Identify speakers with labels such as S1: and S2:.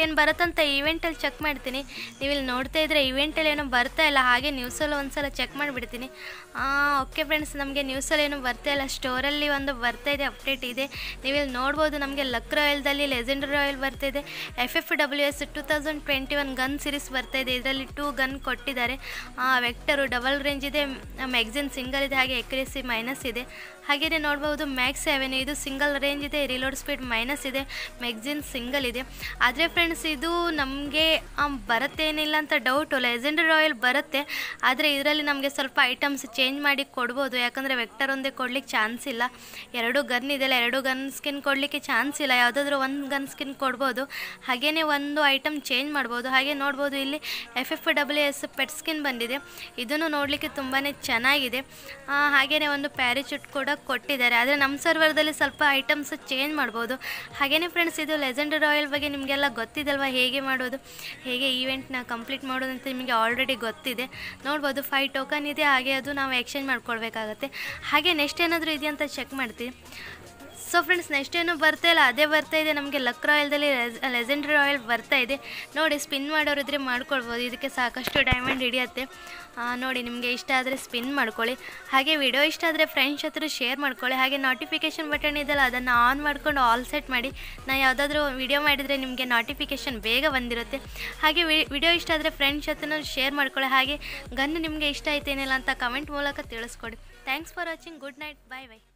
S1: ಏನು ಬರುತ್ತಂತ ಈವೆಂಟಲ್ಲಿ ಚೆಕ್ ಮಾಡ್ತೀನಿ ನೀವು ಇಲ್ಲಿ ನೋಡ್ತಾ ಇದ್ರೆ ಈವೆಂಟಲ್ಲಿ ಏನೋ ಬರ್ತಾ ಇಲ್ಲ ಹಾಗೆ ನ್ಯೂಸಲ್ಲಿ ಒಂದ್ಸಲ ಚೆಕ್ ಮಾಡಿಬಿಡ್ತೀನಿ ಓಕೆ ಫ್ರೆಂಡ್ಸ್ ನಮಗೆ ನ್ಯೂಸಲ್ಲಿ ಏನೂ ಬರ್ತಾ ಇಲ್ಲ ಸ್ಟೋರಲ್ಲಿ ಒಂದು ಬರ್ತಾ ಇದೆ ಅಪ್ಡೇಟ್ ಇದೆ ನೀವು ಇಲ್ಲಿ ನೋಡ್ಬೋದು ನಮಗೆ ಲಕ್ ರಾಯಲ್ದಲ್ಲಿ ಲೆಜೆಂಡ್ ರಾಯಲ್ ಬರ್ತಾ ಇದೆ F F W S two thousand twenty one gun series ಬರ್ತಾ ಇದೆ ಇದರಲ್ಲಿ ಟೂ ಗನ್ ಕೊಟ್ಟಿದ್ದಾರೆ ವೆಕ್ಟರು ಡಬಲ್ ರೇಂಜ್ ಇದೆ ಮ್ಯಾಗ್ಝಿನ್ ಸಿಂಗಲ್ ಇದೆ ಹಾಗೆ ಎಕ್ರೆಸಿ ಮೈನಸ್ ಇದೆ ಹಾಗೆಯೇ ನೋಡ್ಬೋದು ಮ್ಯಾಕ್ಸ್ ಸೆವೆನ್ ಇದು ಸಿಂಗಲ್ ರೇಂಜ್ ಇದೆ ರಿಲೋಡ್ ಸ್ಪೀಡ್ ಮೈನಸ್ ಇದೆ ಮ್ಯಾಗ್ಝಿನ್ ಸಿಂಗಲ್ ಇದೆ ಆದರೆ ಫ್ರೆಂಡ್ಸ್ ಇದು ನಮಗೆ ಬರುತ್ತೇನಿಲ್ಲ ಅಂತ ಡೌಟು ಲೆಜೆಂಡ್ ರಾಯಲ್ ಬರುತ್ತೆ ಆದರೆ ಇದರಲ್ಲಿ ನಮಗೆ ಸ್ವಲ್ಪ ಐಟಮ್ಸ್ ಚೇಂಜ್ ಮಾಡಿ ಕೊಡ್ಬೋದು ಯಾಕಂದರೆ ವೆಕ್ಟರ್ ಒಂದೇ ಕೊಡ್ಲಿಕ್ಕೆ ಚಾನ್ಸ್ ಇಲ್ಲ ಎರಡು ಗನ್ ಇದೆಯಲ್ಲ ಎರಡು ಗನ್ ಸ್ಕಿನ್ ಕೊಡಲಿಕ್ಕೆ ಚಾನ್ಸ್ ಇಲ್ಲ ಯಾವುದಾದ್ರೂ ಒಂದು ಗನ್ ಸ್ಕಿನ್ ಕೊಡ್ಬೋದು ಹಾಗೆಯೇ ಒಂದು ಐಟಮ್ ಚೇಂಜ್ ಮಾಡ್ಬೋದು ಹಾಗೆ ನೋಡ್ಬೋದು ಇಲ್ಲಿ F F W S pet skin ಬಂದಿದೆ ಇದನ್ನು ನೋಡಲಿಕ್ಕೆ ತುಂಬಾ ಚೆನ್ನಾಗಿದೆ ಹಾಗೆಯೇ ಒಂದು ಪ್ಯಾರಿಚೂಟ್ ಕೂಡ ಕೊಟ್ಟಿದ್ದಾರೆ ಆದರೆ ನಮ್ಮ ಸರ್ವರ್ದಲ್ಲಿ ಸ್ವಲ್ಪ ಐಟಮ್ಸ್ ಚೇಂಜ್ ಮಾಡ್ಬೋದು ಹಾಗೆಯೇ ಫ್ರೆಂಡ್ಸ್ ಇದು ಲೆಜೆಂಡ್ ರಾಯಲ್ ಬಗ್ಗೆ ನಿಮಗೆಲ್ಲ ಗೊತ್ತಿದಲ್ವಾ ಹೇಗೆ ಮಾಡೋದು ಹೇಗೆ ಈವೆಂಟ್ನ ಕಂಪ್ಲೀಟ್ ಮಾಡೋದು ಅಂತ ನಿಮಗೆ ಆಲ್ರೆಡಿ ಗೊತ್ತಿದೆ ನೋಡ್ಬೋದು ಫೈವ್ ಟೋಕನ್ ಇದೆ ಹಾಗೆ ಅದು ನಾವು ಎಕ್ಸ್ಚೇಂಜ್ ಮಾಡ್ಕೊಳ್ಬೇಕಾಗತ್ತೆ ಹಾಗೆ ನೆಕ್ಸ್ಟ್ ಏನಾದರೂ ಇದೆಯಾ ಅಂತ ಚೆಕ್ ಮಾಡ್ತೀವಿ ಸೊ ಫ್ರೆಂಡ್ಸ್ ನೆಕ್ಸ್ಟ್ ಏನು ಬರ್ತಾ ಇಲ್ಲ ಅದೇ ಬರ್ತಾ ಇದೆ ನಮಗೆ ಲಕ್ ರಾಯಲ್ದಲ್ಲಿ ಲೆಜೆಂಡ್ರಿ ರಾಯಲ್ ಬರ್ತಾ ಇದೆ ನೋಡಿ ಸ್ಪಿನ್ ಮಾಡೋರು ಇದ್ರೆ ಮಾಡ್ಕೊಳ್ಬೋದು ಇದಕ್ಕೆ ಸಾಕಷ್ಟು ಡೈಮಂಡ್ ಹಿಡಿಯುತ್ತೆ ಆ, ನೋಡಿ ನಿಮಗೆ ಇಷ್ಟ ಆದರೆ ಸ್ಪಿನ್ ಮಾಡ್ಕೊಳ್ಳಿ ಹಾಗೆ ವಿಡಿಯೋ ಇಷ್ಟ ಆದರೆ ಫ್ರೆಂಡ್ಸ್ ಹತ್ರ ಶೇರ್ ಮಾಡ್ಕೊಳ್ಳಿ ಹಾಗೆ ನೋಟಿಫಿಕೇಷನ್ ಬಟನ್ ಇದೆಯಲ್ಲ ಅದನ್ನು ಆನ್ ಮಾಡ್ಕೊಂಡು ಆಲ್ ಸೆಟ್ ಮಾಡಿ ನಾ ಯಾವುದಾದ್ರೂ ವಿಡಿಯೋ ಮಾಡಿದರೆ ನಿಮಗೆ ನೋಟಿಫಿಕೇಷನ್ ಬೇಗ ಬಂದಿರುತ್ತೆ ಹಾಗೆ ವಿಡಿಯೋ ಇಷ್ಟ ಆದರೆ ಫ್ರೆಂಡ್ಸ್ ಹತ್ರ ಶೇರ್ ಮಾಡ್ಕೊಳ್ಳಿ ಹಾಗೆ ಗನ್ ನಿಮಗೆ ಇಷ್ಟ ಆಯ್ತೇನಿಲ್ಲ ಅಂತ ಕಮೆಂಟ್ ಮೂಲಕ ತಿಳಿಸ್ಕೊಡಿ thanks for watching good night bye by